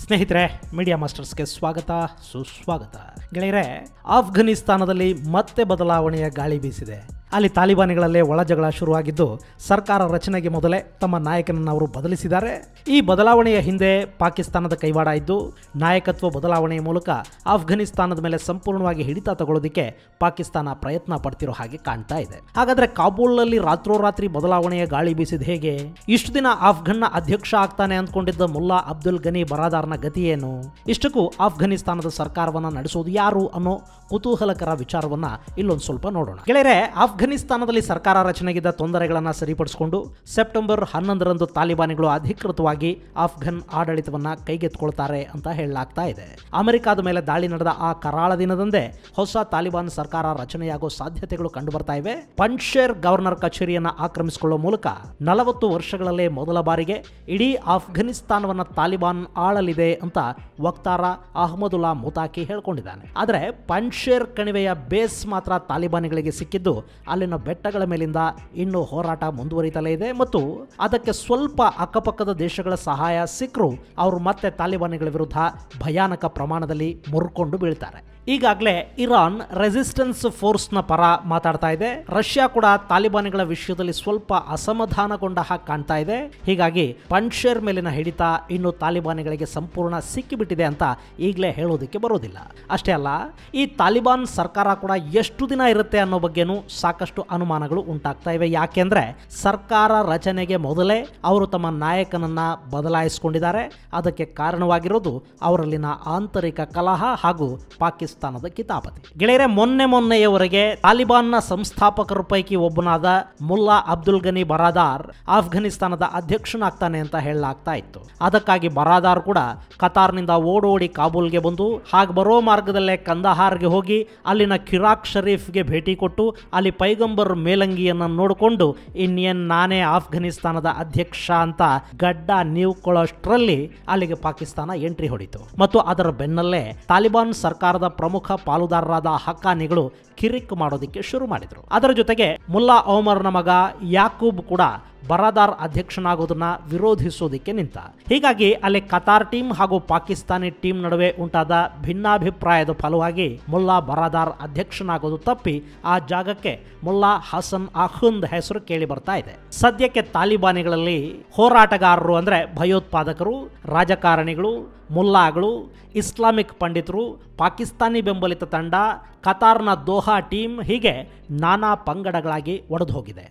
ಸ್ನೇಹಿತರೆ ಮೀಡಿಯಾ ಮಾಸ್ಟರ್ಸ್ಗೆ ಸ್ವಾಗತ ಸುಸ್ವಾಗತ ಗೆಳೆಯರೆ ಆಫ್ಘನಿಸ್ತಾನದಲ್ಲಿ ಮತ್ತೆ ಬದಲಾವಣೆಯ ಗಾಳಿ ಬೀಸಿದೆ ಅಲ್ಲಿ ತಾಲಿಬಾನಿಗಳಲ್ಲೇ ಒಳ ಜಗಳ ಶುರುವಾಗಿದ್ದು ಸರ್ಕಾರ ರಚನೆಗೆ ಮೊದಲೇ ತಮ್ಮ ನಾಯಕನನ್ನು ಅವರು ಬದಲಿಸಿದ್ದಾರೆ ಈ ಬದಲಾವಣೆಯ ಹಿಂದೆ ಪಾಕಿಸ್ತಾನದ ಕೈವಾಡ ಇದ್ದು ನಾಯಕತ್ವ ಬದಲಾವಣೆಯ ಮೂಲಕ ಆಫ್ಘನಿಸ್ತಾನದ ಮೇಲೆ ಸಂಪೂರ್ಣವಾಗಿ ಹಿಡಿತ ತಗೊಳ್ಳೋದಕ್ಕೆ ಪಾಕಿಸ್ತಾನ ಪ್ರಯತ್ನ ಪಡ್ತಿರೋ ಹಾಗೆ ಕಾಣ್ತಾ ಇದೆ ಹಾಗಾದ್ರೆ ಕಾಬೂಲ್ನಲ್ಲಿ ರಾತ್ರೋರಾತ್ರಿ ಬದಲಾವಣೆಯ ಗಾಳಿ ಬೀಸಿದ ಹೇಗೆ ಇಷ್ಟು ದಿನ ಆಫ್ಘನ್ನ ಅಧ್ಯಕ್ಷ ಆಗ್ತಾನೆ ಅಂದ್ಕೊಂಡಿದ್ದ ಮುಲ್ಲಾ ಅಬ್ದುಲ್ ಗನಿ ಬರಾದಾರ್ನ ಗತಿ ಏನು ಇಷ್ಟಕ್ಕೂ ಆಫ್ಘನಿಸ್ತಾನದ ಸರ್ಕಾರವನ್ನ ನಡೆಸೋದು ಯಾರು ಅನ್ನೋ ಕುತೂಹಲಕರ ವಿಚಾರವನ್ನ ಇಲ್ಲೊಂದು ಸ್ವಲ್ಪ ನೋಡೋಣ ಗೆಳೆಯರೆ ಆಫ್ಘನಿಸ್ತಾನದಲ್ಲಿ ಸರ್ಕಾರ ರಚನೆಗಿದ್ದ ತೊಂದರೆಗಳನ್ನ ಸರಿಪಡಿಸಿಕೊಂಡು ಸೆಪ್ಟೆಂಬರ್ ಹನ್ನೊಂದರಂದು ತಾಲಿಬಾನಿಗಳು ಅಧಿಕೃತವಾಗಿ ಆಫ್ಘನ್ ಆಡಳಿತವನ್ನ ಕೈಗೆತ್ತಿಕೊಳ್ತಾರೆ ಅಂತ ಹೇಳಲಾಗ್ತಾ ಇದೆ ಅಮೆರಿಕಾದ ಮೇಲೆ ದಾಳಿ ನಡೆದ ಆ ಕರಾಳ ದಿನದಂದೇ ಹೊಸ ತಾಲಿಬಾನ್ ಸರ್ಕಾರ ರಚನೆಯಾಗೋ ಸಾಧ್ಯತೆಗಳು ಕಂಡು ಬರ್ತಾ ಇವೆ ಪಂಚೇರ್ ಗವರ್ನರ್ ಕಚೇರಿಯನ್ನ ಆಕ್ರಮಿಸಿಕೊಳ್ಳುವ ಮೂಲಕ ನಲವತ್ತು ವರ್ಷಗಳಲ್ಲೇ ಮೊದಲ ಬಾರಿಗೆ ಇಡೀ ಆಫ್ಘನಿಸ್ತಾನವನ್ನ ತಾಲಿಬಾನ್ ಆಳಲಿದೆ ಅಂತ ವಕ್ತಾರ ಅಹಮದುಲ್ಲಾ ಮುತಾಕಿ ಹೇಳ್ಕೊಂಡಿದ್ದಾನೆ ಆದರೆ ಪಂಚೇರ್ ಕಣಿವೆಯ ಬೇಸ್ ಮಾತ್ರ ತಾಲಿಬಾನಿಗಳಿಗೆ ಸಿಕ್ಕಿದ್ದು ಅಲ್ಲಿನ ಬೆಟ್ಟಗಳ ಮೇಲಿಂದ ಇನ್ನೂ ಹೋರಾಟ ಮುಂದುವರಿತಲೇ ಇದೆ ಮತ್ತು ಅದಕ್ಕೆ ಸ್ವಲ್ಪ ಅಕ್ಕಪಕ್ಕದ ದೇಶಗಳ ಸಹಾಯ ಸಿಕ್ಕರೂ ಅವರು ಮತ್ತೆ ತಾಲಿಬಾನಿಗಳ ವಿರುದ್ಧ ಭಯಾನಕ ಪ್ರಮಾಣದಲ್ಲಿ ಮುರ್ಕೊಂಡು ಬೀಳ್ತಾರೆ ಈಗಾಗಲೇ ಇರಾನ್ ರೆಸಿಸ್ಟೆನ್ಸ್ ಫೋರ್ಸ್ನ ಪರ ಮಾತಾಡ್ತಾ ಇದೆ ರಷ್ಯಾ ಕೂಡ ತಾಲಿಬಾನಿಗಳ ವಿಷಯದಲ್ಲಿ ಸ್ವಲ್ಪ ಅಸಮಾಧಾನಗೊಂಡ ಹಾಗೆ ಕಾಣ್ತಾ ಇದೆ ಹೀಗಾಗಿ ಪಂಚೇರ್ ಮೇಲಿನ ಹಿಡಿತ ಇನ್ನು ತಾಲಿಬಾನಿಗಳಿಗೆ ಸಂಪೂರ್ಣ ಸಿಕ್ಕಿಬಿಟ್ಟಿದೆ ಅಂತ ಈಗಲೇ ಹೇಳೋದಕ್ಕೆ ಬರೋದಿಲ್ಲ ಅಷ್ಟೇ ಅಲ್ಲ ಈ ತಾಲಿಬಾನ್ ಸರ್ಕಾರ ಕೂಡ ಎಷ್ಟು ದಿನ ಇರುತ್ತೆ ಅನ್ನೋ ಬಗ್ಗೆನೂ ಸಾಕಷ್ಟು ಅನುಮಾನಗಳು ಉಂಟಾಗ್ತಾ ಇವೆ ಯಾಕೆಂದ್ರೆ ಸರ್ಕಾರ ರಚನೆಗೆ ಮೊದಲೇ ಅವರು ತಮ್ಮ ನಾಯಕನನ್ನ ಬದಲಾಯಿಸಿಕೊಂಡಿದ್ದಾರೆ ಅದಕ್ಕೆ ಕಾರಣವಾಗಿರೋದು ಅವರಲ್ಲಿನ ಆಂತರಿಕ ಕಲಹ ಹಾಗೂ ಪಾಕಿಸ್ತಾನದ ಕಿತಾಪತಿ ಗೆಳೆಯರೆ ಮೊನ್ನೆ ಮೊನ್ನೆಯವರೆಗೆ ತಾಲಿಬಾನ್ನ ಸಂಸ್ಥಾಪಕರ ಪೈಕಿ ಒಬ್ಬನಾದ ಮುಲ್ಲಾ ಅಬ್ದುಲ್ ಗನಿ ಬರಾದಾರ್ ಆಫ್ಘನಿಸ್ತಾನದ ಅಧ್ಯಕ್ಷನಾಗ್ತಾನೆ ಅಂತ ಹೇಳಲಾಗ್ತಾ ಇತ್ತು ಅದಕ್ಕಾಗಿ ಬರಾದಾರ್ ಕೂಡ ಕತಾರ್ನಿಂದ ಓಡೋಡಿ ಕಾಬೂಲ್ಗೆ ಬಂದು ಹಾಗೆ ಬರೋ ಮಾರ್ಗದಲ್ಲೇ ಕಂದಹಾರ್ಗೆ ಹೋಗಿ ಅಲ್ಲಿನ ಕಿರಾಕ್ ಶರೀಫ್ಗೆ ಭೇಟಿ ಕೊಟ್ಟು ಅಲ್ಲಿ ಪೈಗಂಬರ್ ಮೇಲಂಗಿಯನ್ನು ನೋಡಿಕೊಂಡು ಇನ್ನೇನ್ ನಾನೇ ಆಫ್ಘನಿಸ್ತಾನದ ಅಧ್ಯಕ್ಷ ಅಂತ ಗಡ್ಡ ನೀವ್ಕೊಳ್ಳೋಷ್ಟರಲ್ಲಿ ಅಲ್ಲಿಗೆ ಪಾಕಿಸ್ತಾನ ಎಂಟ್ರಿ ಹೊಡಿತು ಮತ್ತು ಅದರ ಬೆನ್ನಲ್ಲೇ ತಾಲಿಬಾನ್ ಸರ್ಕಾರದ ಪ್ರಮುಖ ಪಾಲುದಾರರಾದ ಹಕ್ಕಾನಿಗಳು ಕಿರಿಕ್ ಮಾಡೋದಕ್ಕೆ ಶುರು ಮಾಡಿದ್ರು ಅದರ ಜೊತೆಗೆ ಮುಲ್ಲಾ ಓಮರ್ನ ಮಗ ಯಾಕೂಬ್ ಕೂಡ ಬರಾದಾರ್ ಅಧ್ಯಕ್ಷನಾಗೋದನ್ನ ವಿರೋಧಿಸೋದಕ್ಕೆ ನಿಂತ ಹೀಗಾಗಿ ಅಲ್ಲಿ ಕತಾರ್ ಟೀಮ್ ಹಾಗೂ ಪಾಕಿಸ್ತಾನಿ ಟೀಮ್ ನಡುವೆ ಉಂಟಾದ ಭಿನ್ನಾಭಿಪ್ರಾಯದ ಫಲವಾಗಿ ಮುಲ್ಲಾ ಬರಾದಾರ್ ಅಧ್ಯಕ್ಷನಾಗೋದು ತಪ್ಪಿ ಆ ಜಾಗಕ್ಕೆ ಮುಲ್ಲಾ ಹಸನ್ ಅಹುಂದ್ ಹೆಸರು ಕೇಳಿ ಬರ್ತಾ ಇದೆ ಸದ್ಯಕ್ಕೆ ತಾಲಿಬಾನಿಗಳಲ್ಲಿ ಹೋರಾಟಗಾರರು ಅಂದ್ರೆ ಭಯೋತ್ಪಾದಕರು ರಾಜಕಾರಣಿಗಳು ಮುಲ್ಲಾಗಳು ಇಸ್ಲಾಮಿಕ್ ಪಂಡಿತರು ಪಾಕಿಸ್ತಾನಿ ಬೆಂಬಲಿತ ತಂಡ ಕತಾರ್ನ ದೋಹಾ ಟೀಮ್ ಹೀಗೆ ನಾನಾ ಪಂಗಡಗಳಾಗಿ ಒಡೆದು ಹೋಗಿದೆ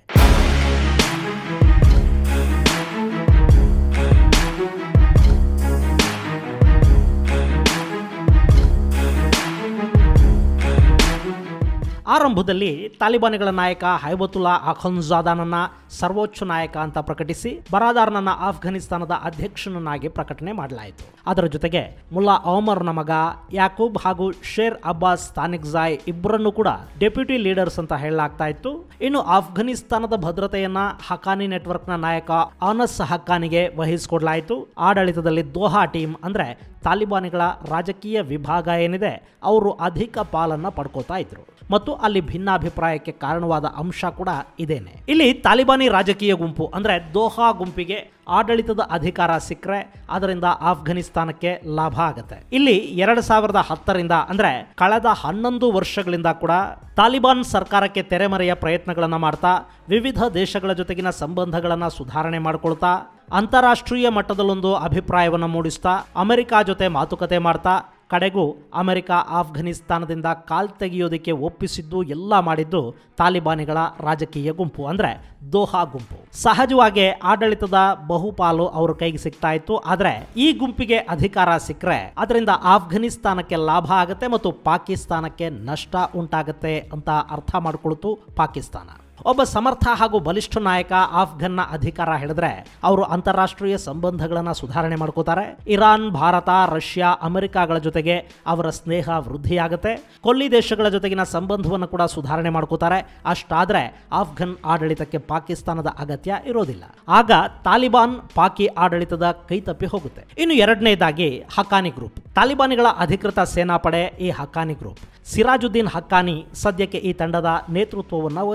ಆರಂಭದಲ್ಲಿ ತಾಲಿಬಾನಿಗಳ ನಾಯಕ ಹೈಬತುಲ್ಲಾ ಅಖನ್ಜಾದಾನನ್ನ ಸರ್ವೋಚ್ಚ ನಾಯಕ ಅಂತ ಪ್ರಕಟಿಸಿ ಬರಾದಾರ್ನನ್ನ ಆಫ್ಘನಿಸ್ತಾನದ ಅಧ್ಯಕ್ಷನನ್ನಾಗಿ ಪ್ರಕಟಣೆ ಮಾಡಲಾಯಿತು ಅದರ ಜೊತೆಗೆ ಮುಲ್ಲಾ ಓಮರ್ನ ಮಗ ಯಾಕೂಬ್ ಹಾಗೂ ಶೇರ್ ಅಬ್ಬಾಸ್ ತಾನಿಕ್ಜಾಯ್ ಇಬ್ಬರನ್ನು ಕೂಡ ಡೆಪ್ಯೂಟಿ ಲೀಡರ್ಸ್ ಅಂತ ಹೇಳಲಾಗ್ತಾ ಇತ್ತು ಇನ್ನು ಆಫ್ಘನಿಸ್ತಾನದ ಭದ್ರತೆಯನ್ನ ಹಕಾನಿ ನೆಟ್ವರ್ಕ್ನ ನಾಯಕ ಆನಸ್ ಹಕ್ಕಾನಿಗೆ ವಹಿಸಿಕೊಡ್ಲಾಯಿತು ಆಡಳಿತದಲ್ಲಿ ದೋಹಾ ಟೀಮ್ ಅಂದ್ರೆ ತಾಲಿಬಾನಿಗಳ ರಾಜಕೀಯ ವಿಭಾಗ ಏನಿದೆ ಅವರು ಅಧಿಕ ಪಾಲನ್ನ ಪಡ್ಕೋತಾ ಇದ್ರು ಮತ್ತು ಅಲ್ಲಿ ಭಿನ್ನಾಭಿಪ್ರಾಯಕ್ಕೆ ಕಾರಣವಾದ ಅಂಶ ಕೂಡ ಇದೇನೆ ಇಲ್ಲಿ ತಾಲಿಬಾನಿ ರಾಜಕೀಯ ಗುಂಪು ಅಂದ್ರೆ ದೋಹಾ ಗುಂಪಿಗೆ ಆಡಳಿತದ ಅಧಿಕಾರ ಸಿಕ್ಕರೆ ಅದರಿಂದ ಆಫ್ಘನಿಸ್ತಾನಕ್ಕೆ ಲಾಭ ಆಗುತ್ತೆ ಇಲ್ಲಿ ಎರಡ್ ಸಾವಿರದ ಹತ್ತರಿಂದ ಅಂದ್ರೆ ಕಳೆದ ಹನ್ನೊಂದು ವರ್ಷಗಳಿಂದ ಕೂಡ ತಾಲಿಬಾನ್ ಸರ್ಕಾರಕ್ಕೆ ತೆರೆಮರೆಯ ಪ್ರಯತ್ನಗಳನ್ನ ಮಾಡ್ತಾ ವಿವಿಧ ದೇಶಗಳ ಜೊತೆಗಿನ ಸಂಬಂಧಗಳನ್ನ ಸುಧಾರಣೆ ಮಾಡ್ಕೊಳ್ತಾ ಅಂತಾರಾಷ್ಟ್ರೀಯ ಮಟ್ಟದಲ್ಲೊಂದು ಅಭಿಪ್ರಾಯವನ್ನು ಮೂಡಿಸ್ತಾ ಅಮೆರಿಕ ಜೊತೆ ಮಾತುಕತೆ ಮಾಡ್ತಾ ಕಡೆಗೂ ಅಮೆರಿಕ ಆಫ್ಘನಿಸ್ತಾನದಿಂದ ಕಾಲ್ ತೆಗೆಯೋದಕ್ಕೆ ಒಪ್ಪಿಸಿದ್ದು ಎಲ್ಲ ಮಾಡಿದ್ದು ತಾಲಿಬಾನಿಗಳ ರಾಜಕೀಯ ಗುಂಪು ಅಂದ್ರೆ ದೋಹಾ ಗುಂಪು ಸಹಜವಾಗಿ ಆಡಳಿತದ ಬಹುಪಾಲು ಅವ್ರ ಕೈಗೆ ಸಿಗ್ತಾ ಇತ್ತು ಆದ್ರೆ ಈ ಗುಂಪಿಗೆ ಅಧಿಕಾರ ಸಿಕ್ಕರೆ ಅದರಿಂದ ಆಫ್ಘನಿಸ್ತಾನಕ್ಕೆ ಲಾಭ ಆಗುತ್ತೆ ಮತ್ತು ಪಾಕಿಸ್ತಾನಕ್ಕೆ ನಷ್ಟ ಉಂಟಾಗುತ್ತೆ ಅಂತ ಅರ್ಥ ಮಾಡ್ಕೊಳ್ತು ಪಾಕಿಸ್ತಾನ ಒಬ್ಬ ಸಮರ್ಥ ಹಾಗೂ ಬಲಿಷ್ಠ ನಾಯಕ ಆಫ್ಘನ್ನ ಅಧಿಕಾರ ಹಿಡಿದ್ರೆ ಅವರು ಅಂತಾರಾಷ್ಟ್ರೀಯ ಸಂಬಂಧಗಳನ್ನು ಸುಧಾರಣೆ ಮಾಡ್ಕೋತಾರೆ ಇರಾನ್ ಭಾರತ ರಷ್ಯಾ ಅಮೆರಿಕಾಗಳ ಜೊತೆಗೆ ಅವರ ಸ್ನೇಹ ವೃದ್ಧಿಯಾಗುತ್ತೆ ಕೊಲ್ಲಿ ದೇಶಗಳ ಜೊತೆಗಿನ ಸಂಬಂಧವನ್ನು ಕೂಡ ಸುಧಾರಣೆ ಮಾಡ್ಕೋತಾರೆ ಅಷ್ಟಾದ್ರೆ ಆಫ್ಘನ್ ಆಡಳಿತಕ್ಕೆ ಪಾಕಿಸ್ತಾನದ ಅಗತ್ಯ ಇರೋದಿಲ್ಲ ಆಗ ತಾಲಿಬಾನ್ ಪಾಕಿ ಆಡಳಿತದ ಕೈತಪ್ಪಿ ಹೋಗುತ್ತೆ ಇನ್ನು ಎರಡನೇದಾಗಿ ಹಕ್ಕಾನಿ ಗ್ರೂಪ್ ತಾಲಿಬಾನಿಗಳ ಅಧಿಕೃತ ಸೇನಾಪಡೆ ಈ ಹಕ್ಕಾನಿ ಗ್ರೂಪ್ ಸಿರಾಜುದ್ದೀನ್ ಹಕ್ಕಾನಿ ಸದ್ಯಕ್ಕೆ ಈ ತಂಡದ ನೇತೃತ್ವವನ್ನು ವಹಿಸಿಕೊಂಡಿದ್ದಾರೆ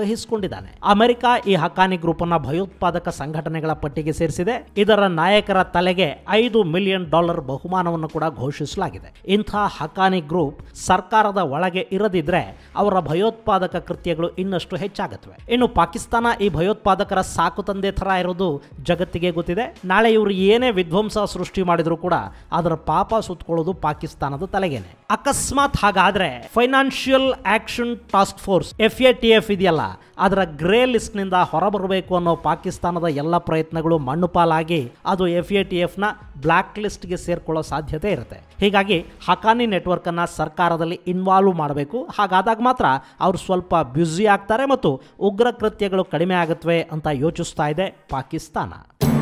ನೀಡಿದ್ದಾನೆ ಅಮೆರಿಕ ಈ ಹಕ್ಕಾನಿ ಗ್ರೂಪ್ ಅನ್ನ ಭಯೋತ್ಪಾದಕ ಸಂಘಟನೆಗಳ ಪಟ್ಟಿಗೆ ಸೇರಿಸಿದೆ ಇದರ ನಾಯಕರ ತಲೆಗೆ ಐದು ಮಿಲಿಯನ್ ಡಾಲರ್ ಬಹುಮಾನವನ್ನು ಕೂಡ ಘೋಷಿಸಲಾಗಿದೆ ಇಂಥ ಹಕ್ಕಾನಿ ಗ್ರೂಪ್ ಸರ್ಕಾರದ ಒಳಗೆ ಇರದಿದ್ರೆ ಅವರ ಭಯೋತ್ಪಾದಕ ಕೃತ್ಯಗಳು ಇನ್ನಷ್ಟು ಹೆಚ್ಚಾಗುತ್ತವೆ ಇನ್ನು ಪಾಕಿಸ್ತಾನ ಈ ಭಯೋತ್ಪಾದಕರ ಸಾಕು ತಂದೆ ಥರ ಇರೋದು ಜಗತ್ತಿಗೆ ಗೊತ್ತಿದೆ ನಾಳೆ ಇವರು ಏನೇ ವಿಧ್ವಂಸ ಸೃಷ್ಟಿ ಮಾಡಿದ್ರು ಕೂಡ ಅದರ ಪಾಪ ಸುತ್ತಕೊಳ್ಳೋದು ಪಾಕಿಸ್ತಾನದ ತಲೆಗೇನೆ ಅಕಸ್ಮಾತ್ ಹಾಗಾದ್ರೆ financial action task force F A T F ಇದೆಯಲ್ಲ ಅದರ ಗ್ರೇ ಲಿಸ್ಟ್ನಿಂದ ಹೊರಬರಬೇಕು ಅನ್ನೋ ಪಾಕಿಸ್ತಾನದ ಎಲ್ಲ ಪ್ರಯತ್ನಗಳು ಮಣ್ಣು ಪಾಲಾಗಿ ಅದು ಎಫ್ ಎ ಟಿ ಎಫ್ನ ಬ್ಲ್ಯಾಕ್ ಲಿಸ್ಟ್ಗೆ ಸೇರ್ಕೊಳ್ಳೋ ಸಾಧ್ಯತೆ ಇರುತ್ತೆ ಹೀಗಾಗಿ ಹಕಾನಿ ನೆಟ್ವರ್ಕನ್ನು ಸರ್ಕಾರದಲ್ಲಿ ಇನ್ವಾಲ್ವ್ ಮಾಡಬೇಕು ಹಾಗಾದಾಗ ಮಾತ್ರ ಅವರು ಸ್ವಲ್ಪ ಬ್ಯುಸಿ ಆಗ್ತಾರೆ ಮತ್ತು ಉಗ್ರ ಕೃತ್ಯಗಳು ಕಡಿಮೆ ಆಗುತ್ತವೆ ಅಂತ ಯೋಚಿಸ್ತಾ ಇದೆ ಪಾಕಿಸ್ತಾನ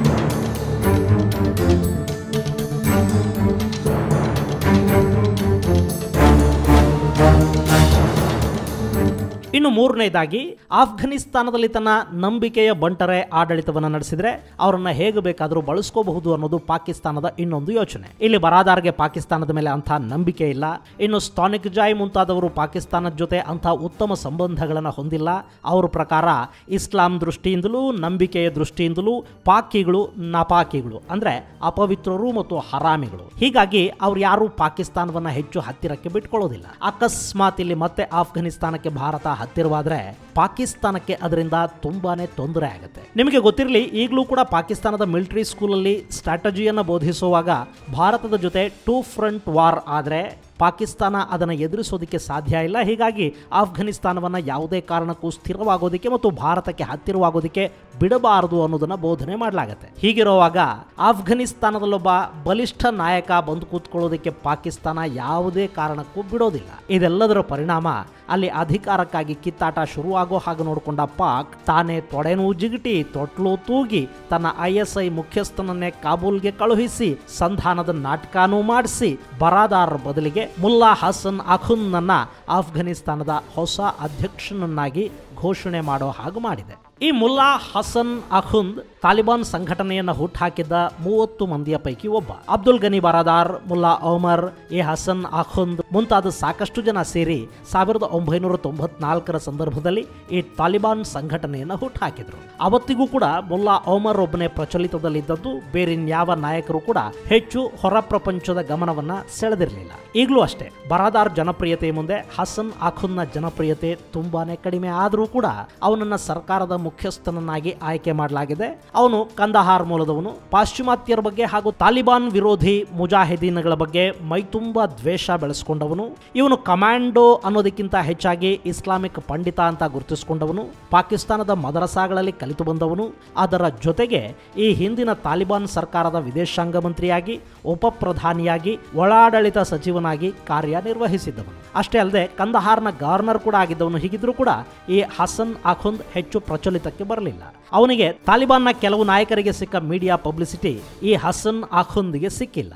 ಇನ್ನು ಮೂರನೇದಾಗಿ ಆಫ್ಘನಿಸ್ತಾನದಲ್ಲಿ ತನ್ನ ನಂಬಿಕೆಯ ಬಂಟರೆ ಆಡಳಿತವನ್ನು ನಡೆಸಿದ್ರೆ ಅವರನ್ನ ಹೇಗೆ ಬೇಕಾದರೂ ಬಳಸ್ಕೋಬಹುದು ಅನ್ನೋದು ಪಾಕಿಸ್ತಾನದ ಇನ್ನೊಂದು ಯೋಚನೆ ಇಲ್ಲಿ ಬರಾದಾರ್ಗೆ ಪಾಕಿಸ್ತಾನದ ಮೇಲೆ ಅಂಥ ನಂಬಿಕೆ ಇಲ್ಲ ಇನ್ನು ಸ್ಟಾನಿಕ್ ಜಾಯ್ ಮುಂತಾದವರು ಪಾಕಿಸ್ತಾನದ ಜೊತೆ ಅಂಥ ಉತ್ತಮ ಸಂಬಂಧಗಳನ್ನು ಹೊಂದಿಲ್ಲ ಅವರ ಪ್ರಕಾರ ಇಸ್ಲಾಂ ದೃಷ್ಟಿಯಿಂದಲೂ ನಂಬಿಕೆಯ ದೃಷ್ಟಿಯಿಂದಲೂ ಪಾಕಿಗಳು ನಪಾಕಿಗಳು ಅಂದ್ರೆ ಅಪವಿತ್ರರು ಮತ್ತು ಹರಾಮಿಗಳು ಹೀಗಾಗಿ ಅವ್ರು ಯಾರು ಪಾಕಿಸ್ತಾನವನ್ನ ಹೆಚ್ಚು ಹತ್ತಿರಕ್ಕೆ ಬಿಟ್ಕೊಳ್ಳೋದಿಲ್ಲ ಅಕಸ್ಮಾತ್ ಇಲ್ಲಿ ಮತ್ತೆ ಆಫ್ಘನಿಸ್ತಾನಕ್ಕೆ ಭಾರತ ಹತ್ತಿರವಾದ್ರೆ ಪಾಕಿಸ್ತಾನಕ್ಕೆ ಅದರಿಂದ ತುಂಬಾನೇ ತೊಂದರೆ ಆಗುತ್ತೆ ನಿಮಗೆ ಗೊತ್ತಿರಲಿ ಈಗಲೂ ಕೂಡ ಪಾಕಿಸ್ತಾನದ ಮಿಲಿಟರಿ ಸ್ಕೂಲಲ್ಲಿ ಸ್ಟ್ರಾಟಜಿಯನ್ನು ಬೋಧಿಸುವಾಗ ಭಾರತದ ಜೊತೆ ಟೂ ಫ್ರಂಟ್ ವಾರ್ ಆದರೆ ಪಾಕಿಸ್ತಾನ ಅದನ್ನು ಎದುರಿಸೋದಕ್ಕೆ ಸಾಧ್ಯ ಇಲ್ಲ ಹೀಗಾಗಿ ಆಫ್ಘನಿಸ್ತಾನವನ್ನು ಯಾವುದೇ ಕಾರಣಕ್ಕೂ ಸ್ಥಿರವಾಗೋದಕ್ಕೆ ಮತ್ತು ಭಾರತಕ್ಕೆ ಹತ್ತಿರವಾಗೋದಕ್ಕೆ ಬಿಡಬಾರದು ಅನ್ನೋದನ್ನು ಬೋಧನೆ ಮಾಡಲಾಗುತ್ತೆ ಹೀಗಿರುವಾಗ ಆಫ್ಘನಿಸ್ತಾನದಲ್ಲೊಬ್ಬ ಬಲಿಷ್ಠ ನಾಯಕ ಬಂದು ಕೂತ್ಕೊಳ್ಳೋದಕ್ಕೆ ಪಾಕಿಸ್ತಾನ ಯಾವುದೇ ಕಾರಣಕ್ಕೂ ಬಿಡೋದಿಲ್ಲ ಇದೆಲ್ಲದರ ಪರಿಣಾಮ ಅಲ್ಲಿ ಅಧಿಕಾರಕ್ಕಾಗಿ ಕಿತ್ತಾಟ ಶುರುವಾಗೋ ಹಾಗೆ ನೋಡಿಕೊಂಡ ಪಾಕ್ ತಾನೇ ತೊಡೆನೂ ಜಿಗಿಟಿ ತೊಟ್ಲು ತೂಗಿ ತನ್ನ ಐ ಎಸ್ ಐ ಮುಖ್ಯಸ್ಥನನ್ನೇ ಕಾಬೂಲ್ಗೆ ಕಳುಹಿಸಿ ಸಂಧಾನದ ನಾಟಕನೂ ಮಾಡಿಸಿ ಬರಾದಾರ್ ಬದಲಿಗೆ ಮುಲ್ಲಾ ಹಸನ್ ಅಖುನ್ನನ್ನ ಆಫ್ಘನಿಸ್ತಾನದ ಹೊಸ ಅಧ್ಯಕ್ಷನನ್ನಾಗಿ ಘೋಷಣೆ ಮಾಡೋ ಹಾಗೆ ಮಾಡಿದೆ ಈ ಮುಲ್ಲಾ ಹಸನ್ ಅಖುಂದ್ ತಾಲಿಬಾನ್ ಸಂಘಟನೆಯನ್ನು ಹುಟ್ಟುಹಾಕಿದ್ದ ಮೂವತ್ತು ಮಂದಿಯ ಪೈಕಿ ಒಬ್ಬ ಅಬ್ದುಲ್ ಗನಿ ಬರಾದಾರ್ ಮುಲ್ಲಾ ಒಮರ್ ಎ ಹಸನ್ ಅಖುಂದ್ ಮುಂತಾದ ಸಾಕಷ್ಟು ಜನ ಸೇರಿ ಸಾವಿರದ ಒಂಬೈನೂರ ತೊಂಬತ್ನಾಲ್ಕರ ಸಂದರ್ಭದಲ್ಲಿ ಈ ತಾಲಿಬಾನ್ ಸಂಘಟನೆಯನ್ನು ಹುಟ್ಟುಹಾಕಿದ್ರು ಅವತ್ತಿಗೂ ಕೂಡ ಮುಲ್ಲಾ ಒಮರ್ ಒಬ್ಬನೇ ಪ್ರಚಲಿತದಲ್ಲಿದ್ದದ್ದು ಬೇರಿನ್ಯಾವ ನಾಯಕರು ಕೂಡ ಹೆಚ್ಚು ಹೊರ ಪ್ರಪಂಚದ ಗಮನವನ್ನ ಸೆಳೆದಿರಲಿಲ್ಲ ಈಗಲೂ ಅಷ್ಟೇ ಬರಾದಾರ್ ಜನಪ್ರಿಯತೆ ಮುಂದೆ ಹಸನ್ ಅಖುನ್ನ ಜನಪ್ರಿಯತೆ ತುಂಬಾನೇ ಕಡಿಮೆ ಆದರೂ ಕೂಡ ಅವನನ್ನ ಸರ್ಕಾರದ ಮುಖ್ಯಸ್ಥನನ್ನಾಗಿ ಆಯ್ಕೆ ಮಾಡಲಾಗಿದೆ ಅವನು ಕಂದಹಾರ್ ಮೂಲದವನು ಪಾಶ್ಚಿಮಾತ್ಯರ ಬಗ್ಗೆ ಹಾಗೂ ತಾಲಿಬಾನ್ ವಿರೋಧಿ ಮುಜಾಹಿದೀನ್ಗಳ ಬಗ್ಗೆ ಮೈತುಂಬ ದ್ವೇಷ ಬೆಳೆಸ್ಕೊಂಡವನು ಇವನು ಕಮಾಂಡೋ ಅನ್ನೋದಕ್ಕಿಂತ ಹೆಚ್ಚಾಗಿ ಇಸ್ಲಾಮಿಕ್ ಪಂಡಿತ ಅಂತ ಗುರುತಿಸಿಕೊಂಡವನು ಪಾಕಿಸ್ತಾನದ ಮದರಸಾಗಳಲ್ಲಿ ಕಲಿತು ಬಂದವನು ಅದರ ಜೊತೆಗೆ ಈ ಹಿಂದಿನ ತಾಲಿಬಾನ್ ಸರ್ಕಾರದ ವಿದೇಶಾಂಗ ಮಂತ್ರಿಯಾಗಿ ಉಪ ಪ್ರಧಾನಿಯಾಗಿ ಒಳಾಡಳಿತ ಸಚಿವನಾಗಿ ಕಾರ್ಯನಿರ್ವಹಿಸಿದ್ದವನು ಅಷ್ಟೇ ಅಲ್ಲದೆ ಕಂದಹಾರ್ನ ಗವರ್ನರ್ ಕೂಡ ಆಗಿದ್ದವನು ಹೀಗಿದ್ರೂ ಕೂಡ ಈ ಹಸನ್ ಅಖುಂದ್ ಹೆಚ್ಚು ಪ್ರಚಲಿತಕ್ಕೆ ಬರಲಿಲ್ಲ ಅವನಿಗೆ ತಾಲಿಬಾನ್ನ ಕೆಲವು ನಾಯಕರಿಗೆ ಸಿಕ್ಕ ಮೀಡಿಯಾ ಪಬ್ಲಿಸಿಟಿ ಈ ಹಸನ್ ಅಖುಂದ್ಗೆ ಸಿಕ್ಕಿಲ್ಲ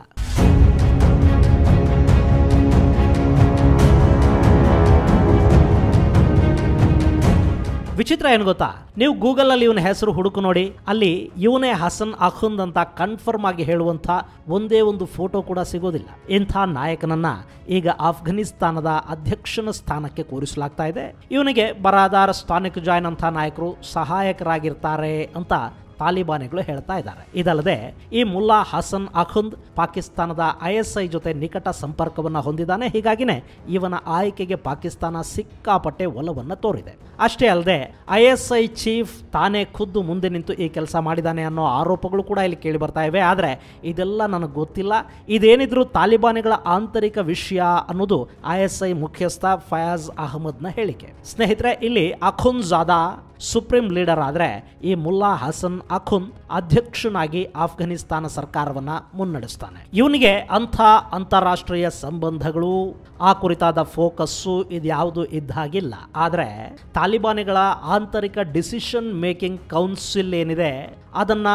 ವಿಚಿತ್ರ ಏನು ಗೊತ್ತಾ ನೀವು ಗೂಗಲಲ್ಲಿ ಇವನ ಹೆಸರು ಹುಡುಕು ನೋಡಿ ಅಲ್ಲಿ ಇವನೇ ಹಸನ್ ಅಖುಂದ್ ಅಂತ ಕನ್ಫರ್ಮ್ ಆಗಿ ಹೇಳುವಂಥ ಒಂದೇ ಒಂದು ಫೋಟೋ ಕೂಡ ಸಿಗೋದಿಲ್ಲ ಇಂಥ ನಾಯಕನನ್ನ ಈಗ ಆಫ್ಘನಿಸ್ತಾನದ ಅಧ್ಯಕ್ಷನ ಸ್ಥಾನಕ್ಕೆ ಕೂರಿಸಲಾಗ್ತಾ ಇದೆ ಇವನಿಗೆ ಬರಾದಾರ್ ಸ್ಟಾನಿಕ್ ಜಾಯ್ನ್ ಅಂತ ನಾಯಕರು ಸಹಾಯಕರಾಗಿರ್ತಾರೆ ಅಂತ ತಾಲಿಬಾನಿಗಳು ಹೇಳ್ತಾ ಇದ್ದಾರೆ ಇದಲ್ಲದೆ ಈ ಮುಲ್ಲಾ ಹಸನ್ ಅಖುಂದ್ ಪಾಕಿಸ್ತಾನದ ಐ ಎಸ್ ಐ ಜೊತೆ ನಿಕಟ ಸಂಪರ್ಕವನ್ನ ಹೊಂದಿದ್ದಾನೆ ಹೀಗಾಗಿನೇ ಇವನ ಆಯ್ಕೆಗೆ ಪಾಕಿಸ್ತಾನ ಸಿಕ್ಕಾಪಟ್ಟೆ ಒಲವನ್ನು ತೋರಿದೆ ಅಷ್ಟೇ ಅಲ್ಲದೆ ಐ ಎಸ್ ಐ ಚೀಫ್ ತಾನೇ ಖುದ್ದು ಮುಂದೆ ನಿಂತು ಈ ಕೆಲಸ ಮಾಡಿದ್ದಾನೆ ಅನ್ನೋ ಆರೋಪಗಳು ಕೂಡ ಇಲ್ಲಿ ಕೇಳಿ ಬರ್ತಾ ಇವೆ ಆದರೆ ಇದೆಲ್ಲ ನನಗೆ ಗೊತ್ತಿಲ್ಲ ಇದೇನಿದ್ರು ತಾಲಿಬಾನಿಗಳ ಆಂತರಿಕ ವಿಷಯ ಅನ್ನೋದು ಐ ಎಸ್ ಐ ಮುಖ್ಯಸ್ಥ ಫಯಾಜ್ ಅಹಮದ್ನ ಹೇಳಿಕೆ ಸ್ನೇಹಿತರೆ ಇಲ್ಲಿ ಅಖುನ್ ಜಾದಾ ಸುಪ್ರೀಂ ಲೀಡರ್ ಆದರೆ ಈ ಮುಲ್ಲಾ ಹಸನ್ ಅಖುನ್ ಅಧ್ಯಕ್ಷನಾಗಿ ಆಫ್ಘನಿಸ್ತಾನ ಸರ್ಕಾರವನ್ನ ಮುನ್ನಡೆಸ್ತಾನೆ ಇವನಿಗೆ ಅಂಥ ಅಂತಾರಾಷ್ಟ್ರೀಯ ಸಂಬಂಧಗಳು ಆ ಕುರಿತಾದ ಫೋಕಸ್ಸು ಇದ್ಯಾವುದು ಇದ್ದ ಹಾಗಿಲ್ಲ ಆದರೆ ತಾಲಿಬಾನಿಗಳ ಆಂತರಿಕ ಡಿಸಿಷನ್ ಮೇಕಿಂಗ್ ಕೌನ್ಸಿಲ್ ಏನಿದೆ ಅದನ್ನ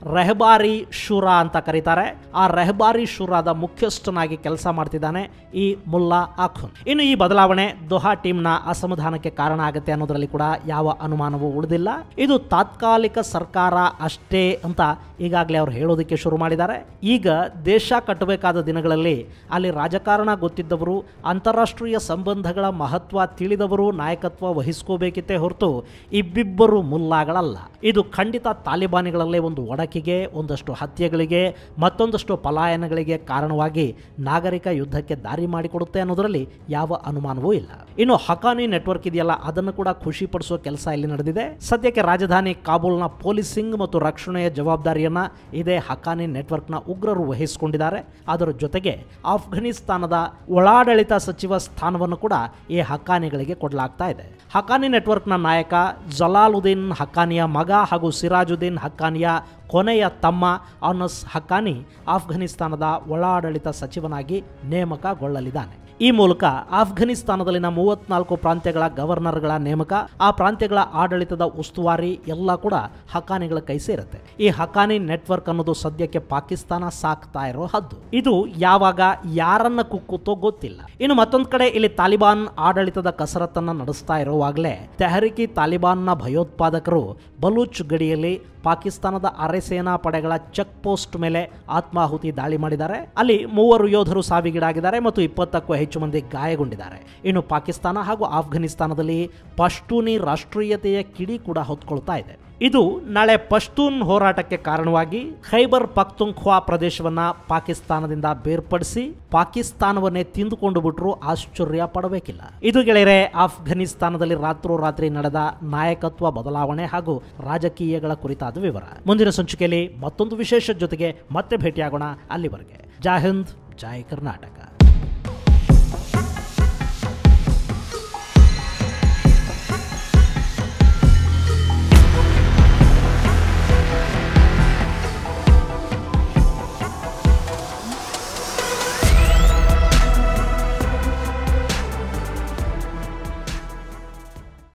ರೆಹಬಾರಿ ಶೂರಾ ಅಂತ ಕರೀತಾರೆ ಆ ರೆಹಬಾರಿ ಶೂರಾದ ಮುಖ್ಯಸ್ಥನಾಗಿ ಕೆಲಸ ಮಾಡ್ತಿದ್ದಾನೆ ಈ ಮುಲ್ಲಾ ಆಖುನ್ ಇನ್ನು ಈ ಬದಲಾವಣೆ ದೊಹಾ ಟೀಮ್ನ ಅಸಮಾಧಾನಕ್ಕೆ ಕಾರಣ ಆಗುತ್ತೆ ಅನ್ನೋದರಲ್ಲಿ ಕೂಡ ಯಾವ ಅನುಮಾನವೂ ಉಳಿದಿಲ್ಲ ಇದು ತಾತ್ಕಾಲಿಕ ಸರ್ಕಾರ ಅಷ್ಟೇ ಅಂತ ಈಗಾಗಲೇ ಅವ್ರು ಹೇಳೋದಕ್ಕೆ ಶುರು ಮಾಡಿದ್ದಾರೆ ಈಗ ದೇಶ ಕಟ್ಟಬೇಕಾದ ದಿನಗಳಲ್ಲಿ ಅಲ್ಲಿ ರಾಜಕಾರಣ ಗೊತ್ತಿದ್ದವರು ಅಂತಾರಾಷ್ಟ್ರೀಯ ಸಂಬಂಧಗಳ ಮಹತ್ವ ತಿಳಿದವರು ನಾಯಕತ್ವ ವಹಿಸ್ಕೋಬೇಕಿತ್ತೇ ಹೊರತು ಇಬ್ಬಿಬ್ಬರು ಮುಲ್ಲಾಗಳಲ್ಲ ಇದು ಖಂಡಿತ ತಾಲಿಬಾನಿಗಳಲ್ಲೇ ಒಂದು ಒಡಕಿಗೆ ಒಂದಷ್ಟು ಹತ್ಯೆಗಳಿಗೆ ಮತ್ತೊಂದಷ್ಟು ಪಲಾಯನಗಳಿಗೆ ಕಾರಣವಾಗಿ ನಾಗರಿಕ ಯುದ್ಧಕ್ಕೆ ದಾರಿ ಮಾಡಿಕೊಡುತ್ತೆ ಅನ್ನೋದರಲ್ಲಿ ಯಾವ ಅನುಮಾನವೂ ಇಲ್ಲ ಇನ್ನು ಹಕಾನಿ ನೆಟ್ವರ್ಕ್ ಇದೆಯಲ್ಲ ಅದನ್ನು ಕೂಡ ಖುಷಿ ಪಡಿಸೋ ಕೆಲಸ ಇಲ್ಲಿ ನಡೆದಿದೆ ಸದ್ಯಕ್ಕೆ ರಾಜಧಾನಿ ಕಾಬೂಲ್ನ ಪೊಲೀಸಿಂಗ್ ಮತ್ತು ರಕ್ಷಣೆಯ ಜವಾಬ್ದಾರಿಯನ್ನ ಇದೇ ಹಕಾನಿ ನೆಟ್ವರ್ಕ್ನ ಉಗ್ರರು ವಹಿಸಿಕೊಂಡಿದ್ದಾರೆ ಅದರ ಜೊತೆಗೆ ಆಫ್ಘನಿಸ್ತಾನದ ಒಳಾಡಳಿತ ಸಚಿವ ಸ್ಥಾನವನ್ನು ಕೂಡ ಈ ಹಕ್ಕಾನಿಗಳಿಗೆ ಕೊಡಲಾಗ್ತಾ ಇದೆ ಹಕ್ಕಾನಿ ನೆಟ್ವರ್ಕ್ನ ನಾಯಕ ಜಲಾಲುದ್ದೀನ್ ಹಕ್ಕಾನಿಯ ಮಗ ಹಾಗೂ ಸಿರಾಜುದ್ದೀನ್ ಹಕ್ಕಾನಿಯ ಕೊನೆಯ ತಮ್ಮ ಅನಸ್ ಹಕ್ಕಾನಿ ಆಫ್ಘನಿಸ್ತಾನದ ಒಳಾಡಳಿತ ಸಚಿವನಾಗಿ ನೇಮಕಗೊಳ್ಳಲಿದ್ದಾನೆ ಈ ಮೂಲಕ ಆಫ್ಘನಿಸ್ತಾನದಲ್ಲಿನ ಮೂವತ್ನಾಲ್ಕು ಪ್ರಾಂತ್ಯಗಳ ಗವರ್ನರ್ಗಳ ನೇಮಕ ಆ ಪ್ರಾಂತ್ಯಗಳ ಆಡಳಿತದ ಉಸ್ತುವಾರಿ ಎಲ್ಲ ಕೂಡ ಹಕ್ಕಾನಿಗಳ ಕೈ ಸೇರುತ್ತೆ ಈ ಹಕ್ಕಾನಿ ನೆಟ್ವರ್ಕ್ ಅನ್ನೋದು ಸದ್ಯಕ್ಕೆ ಪಾಕಿಸ್ತಾನ ಸಾಕ್ತಾ ಇರೋ ಹದ್ದು ಇದು ಯಾವಾಗ ಯಾರನ್ನ ಕುಕ್ಕುತ್ತೋ ಗೊತ್ತಿಲ್ಲ ಇನ್ನು ಮತ್ತೊಂದು ಕಡೆ ಇಲ್ಲಿ ತಾಲಿಬಾನ್ ಆಡಳಿತದ ಕಸರತ್ತನ್ನ ನಡೆಸ್ತಾ ಇರುವಾಗಲೇ ತೆಹರಿಕಿ ತಾಲಿಬಾನ್ನ ಭಯೋತ್ಪಾದಕರು ಬಲೂಚ್ ಗಡಿಯಲ್ಲಿ ಪಾಕಿಸ್ತಾನದ ಅರೆ ಸೇನಾ ಪಡೆಗಳ ಚೆಕ್ ಪೋಸ್ಟ್ ಮೇಲೆ ಆತ್ಮಾಹುತಿ ದಾಳಿ ಮಾಡಿದ್ದಾರೆ ಅಲ್ಲಿ ಮೂವರು ಯೋಧರು ಸಾವಿಗೀಡಾಗಿದ್ದಾರೆ ಮತ್ತು ಇಪ್ಪತ್ತಕ್ಕೂ ಹೆಚ್ಚು ಮಂದಿ ಗಾಯಗೊಂಡಿದ್ದಾರೆ ಇನ್ನು ಪಾಕಿಸ್ತಾನ ಹಾಗೂ ಆಫ್ಘನಿಸ್ತಾನದಲ್ಲಿ ಪಶ್ತೂನಿ ರಾಷ್ಟ್ರೀಯತೆಯ ಕಿಡಿ ಕೂಡ ಹೊತ್ಕೊಳ್ತಾ ಇದೆ ಇದು ನಾಳೆ ಪಶ್ತೂನ್ ಹೋರಾಟಕ್ಕೆ ಕಾರಣವಾಗಿ ಖೈಬರ್ ಪಖ್ತುಂಖ್ವಾ ಪ್ರದೇಶವನ್ನ ಪಾಕಿಸ್ತಾನದಿಂದ ಬೇರ್ಪಡಿಸಿ ಪಾಕಿಸ್ತಾನವನ್ನೇ ತಿಂದುಕೊಂಡು ಬಿಟ್ರು ಆಶ್ಚರ್ಯ ಪಡಬೇಕಿಲ್ಲ ಇದು ಗೆಳೆಯರೆ ಆಫ್ಘನಿಸ್ತಾನದಲ್ಲಿ ರಾತ್ರೋರಾತ್ರಿ ನಡೆದ ನಾಯಕತ್ವ ಬದಲಾವಣೆ ಹಾಗೂ ರಾಜಕೀಯಗಳ ಕುರಿತಾದ ವಿವರ ಮುಂದಿನ ಸಂಚಿಕೆಯಲ್ಲಿ ಮತ್ತೊಂದು ವಿಶೇಷ ಜೊತೆಗೆ ಮತ್ತೆ ಭೇಟಿಯಾಗೋಣ ಅಲ್ಲಿವರೆಗೆ ಜೈ ಹಿಂದ್ ಜೈ ಕರ್ನಾಟಕ